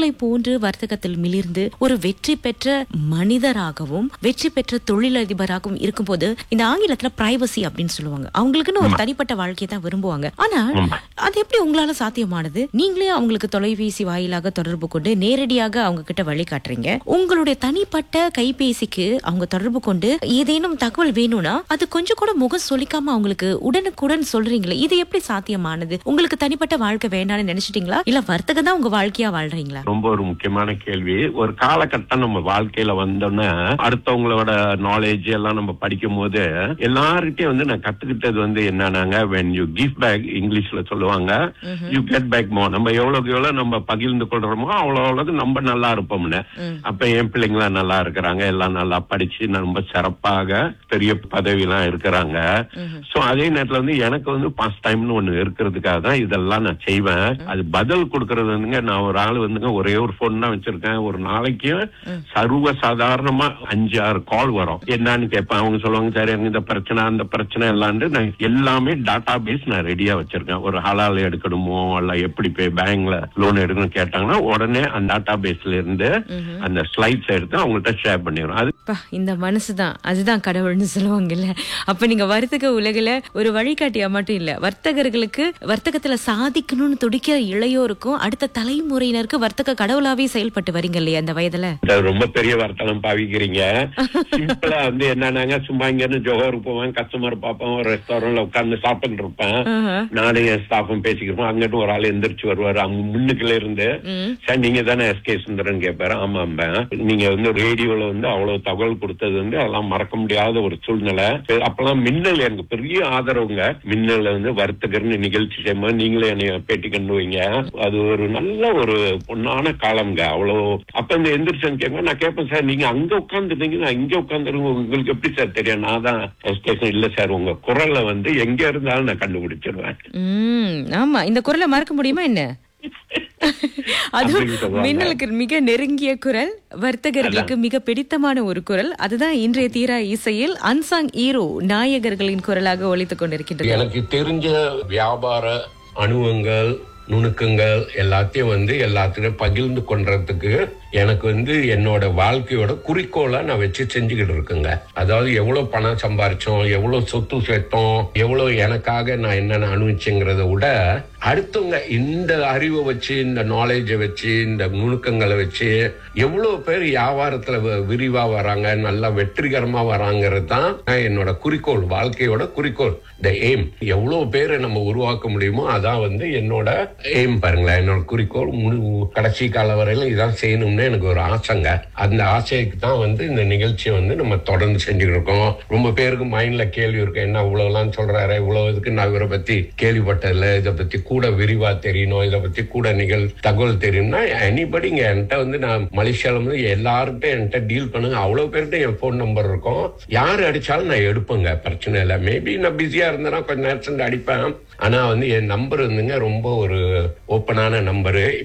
உங்களை போன்று வர்த்தகத்தில் மிளிர்ந்து ஒரு வெற்றி பெற்ற மனிதராகவும் வெற்றி பெற்ற தொழிலதிபராகவும் இருக்கும்போது இந்த ஆங்கிலத்துல பிரைவசி அப்படின்னு சொல்லுவாங்க அவங்களுக்குன்னு ஒரு தனிப்பட்ட வாழ்க்கையை தான் விரும்புவாங்க ஆனா அது எப்படி உங்களால சாத்தியமானது நீங்களே அவங்களுக்கு தொலைபேசி வாயிலாக தொடர்பு கொண்டு நேரடியாக அவங்க கிட்ட வழிகாட்டுறீங்க உங்களுடைய தனிப்பட்ட கைபேசிக்கு அவங்க தொடர்பு கொண்டு ஏதேனும் தகவல் வேணும்னா அது கொஞ்சம் கூட முகம் சொல்லிக்காம அவங்களுக்கு உடனுக்குடன் சொல்றீங்களே இது எப்படி சாத்தியமானது உங்களுக்கு தனிப்பட்ட வாழ்க்கை வேண்டாம்னு நினைச்சிட்டீங்களா இல்ல வர்த்தகம் தான் உங்க வாழ்க்கையா வாழ்றீங்களா ரொம்ப ஒரு முக்கியமான கேள்வி ஒரு காலகட்டம் நம்ம வாழ்க்கையில வந்தோன்னே அடுத்தவங்களோட நாலேஜ் எல்லாம் நம்ம படிக்கும் போது எல்லார்கிட்டயும் வந்து நான் கத்துக்கிட்டது வந்து என்னன்னாங்க when you give back இங்கிலீஷ்ல சொல்லுவாங்க யூ கெட் பேக் மோ நம்ம எவ்வளவுக்கு எவ்வளவு நம்ம பகிர்ந்து கொள்றோமோ அவ்வளவு அவ்வளவு நம்ம நல்லா இருப்போம்னு அப்ப என் பிள்ளைங்களா நல்லா இருக்கிறாங்க எல்லாம் நல்லா படிச்சு ரொம்ப சிறப்பாக பெரிய பதவி எல்லாம் இருக்கிறாங்க சோ அதே நேரத்துல வந்து எனக்கு வந்து பாஸ் டைம்னு ஒண்ணு இருக்கிறதுக்காக தான் இதெல்லாம் நான் செய்வேன் அது பதில் கொடுக்கறது வந்துங்க நான் ஒரு ஆள் வந்துங்க ஒரே ஒரு போன் தான் வச்சிருக்கேன் ஒரு நாளைக்கு சர்வ சாதாரணமா அஞ்சு ஆறு கால் வரும் என்னன்னு கேட்பேன் அவங்க சொல்லுவாங்க சார் எனக்கு இந்த பிரச்சனை அந்த பிரச்சனை எல்லாம்னு நான் எல்லாமே டாட்டா பேஸ் நான் ரெடியா வச்சிருக்கேன் ஒரு ஹலால் எடுக்கணுமோ இல்ல எப்படி போய் பேங்க்ல லோன் எடுக்கணும் கேட்டாங்கன்னா உடனே அந்த டாட்டா பேஸ்ல இருந்து அந்த ஸ்லைட்ஸ் எடுத்து அவங்கள்ட்ட ஷேர் பண்ணிடுறோம் அது அப்பா, இந்த மனசுதான் அதுதான் கடவுள்னு சொல்லுவாங்கல்ல அப்ப நீங்க வர்த்தக உலகில ஒரு வழிகாட்டியா மட்டும் இல்ல வர்த்தகர்களுக்கு வர்த்தகத்துல சாதிக்கணும்னு துடிக்கிற இளையோருக்கும் அடுத்த தலைமுறையினருக்கு வர்த்தக கடவுளாவே செயல்பட்டு வரீங்க இல்லையா அந்த வயதுல இந்த ரொம்ப பெரிய வர்த்தகம் பாவிக்கிறீங்க சிம்பிளா வந்து என்னன்னாங்க சும்மா இங்க இருந்து ஜோஹருக்கு போவேன் கஸ்டமர் பார்ப்பேன் ஒரு ரெஸ்டாரண்ட்ல உட்கார்ந்து சாப்பிட்டு இருப்பேன் ஆஹா. நானும் என் ஸ்டாஃபும் பேசிக்கிறோம் அங்கிட்டு ஒரு ஆள் எந்திரிச்சு வருவாரு அவங்க முன்னுக்குள்ள இருந்து ம். சார் நீங்க தானே எஸ்கே சுந்தரன் கேட்பாரு ஆமா ஆம்பேன் நீங்க வந்து ரேடியோல வந்து அவ்வளவு தகவல் கொடுத்தது வந்து அதெல்லாம் மறக்க முடியாத ஒரு சூழ்நிலை அப்பெல்லாம் மின்னல் எனக்கு பெரிய ஆதரவுங்க மின்னல்ல வந்து வர்த்தகர்னு நிகழ்ச்சி செய்யும்போது நீங்களே என்னைய பேட்டி கண்டு வைங்க அது ஒரு நல்ல ஒரு பொன்னான காலம்ங்க அவ்வளவு அப்ப இந்த எந்திரிச்சன் கேட்க நான் கேட்பேன் சார் நீங்க அங்க உட்காந்துருந்தீங்க நான் இங்க உட்காந்துருங்க உங்களுக்கு எப்படி சார் தெரியும் நான் தான் ஸ்டேஷன் இல்ல சார் உங்க குரல்ல வந்து எங்க இருந்தாலும் நான் கண்டுபிடிச்சிருவேன் உம் ஆமா இந்த குரலை மறக்க முடியுமா என்ன அது அப்படின்னு சொல்லுவாங்க. மின்னலுக்கு மிக நெருங்கிய குரல் வர்த்தகர்களுக்கு மிக பிடித்தமான ஒரு குரல் அதுதான் இன்றைய தீரா இசையில் அன்சாங் ஈரோ நாயகர்களின் குரலாக ஒலித்துக் கொண்டிருக்கின்றது எனக்கு தெரிஞ்ச வியாபார அனுபவங்கள் நுணுக்கங்கள் எல்லாத்தையும் வந்து எல்லாத்தையும் பகிர்ந்து கொள்றதுக்கு எனக்கு வந்து என்னோட வாழ்க்கையோட குறிக்கோளா நான் வச்சு செஞ்சுக்கிட்டு இருக்கேங்க அதாவது எவ்வளவு பணம் சம்பாரிச்சோம் எவ்வளவு சொத்து சேர்த்தோம் எவ்வளவு எனக்காக நான் என்னென்ன அனுபவிச்சுங்கிறத விட அடுத்தவங்க இந்த அறிவை வச்சு இந்த நாலேஜை வச்சு இந்த நுணுக்கங்களை வச்சு எவ்வளவு பேர் வியாபாரத்துல வ- விரிவா வராங்க நல்லா வெற்றிகரமா வராங்கிறது தான் என்னோட குறிக்கோள் வாழ்க்கையோட குறிக்கோள் த எய்ம் எவ்வளவு பேரை நம்ம உருவாக்க முடியுமோ அதான் வந்து என்னோட எய்ம் பாருங்களேன் என்னோட குறிக்கோள் முழு- கடைசி கால வரையிலும் இதான் செய்யணும்னு எனக்கு ஒரு ஆசைங்க அந்த ஆசைக்கு தான் வந்து இந்த நிகழ்ச்சியை வந்து நம்ம தொடர்ந்து செஞ்சுக்கிட்டு இருக்கோம் ரொம்ப பேருக்கு மைண்ட்ல கேள்வி இருக்கு என்ன இவ்வளவுலாம் சொல்றாரு இவ்வளவு இதுக்கு நான் இவரை பத்தி கேள்விப்பட்டதில்ல இதை பத்தி கூட விரிவா தெரியணும் இதை பத்தி கூட நிகழ் தகவல் தெரியும்னா எனிபடி இங்க என்கிட்ட வந்து நான் மலேசியால வந்து எல்லார்கிட்ட என்கிட்ட டீல் பண்ணுங்க அவ்வளவு பேர்கிட்ட என் போன் நம்பர் இருக்கும் யாரு அடிச்சாலும் நான் எடுப்பேங்க பிரச்சனை இல்லை மேபி நான் பிஸியா இருந்தேன்னா கொஞ்ச நேரத்துல அடிப்பேன் ஆனா வந்து என் நம்பர் வந்துங்க ரொம்ப ஒரு ஓப்பனான நம்பரு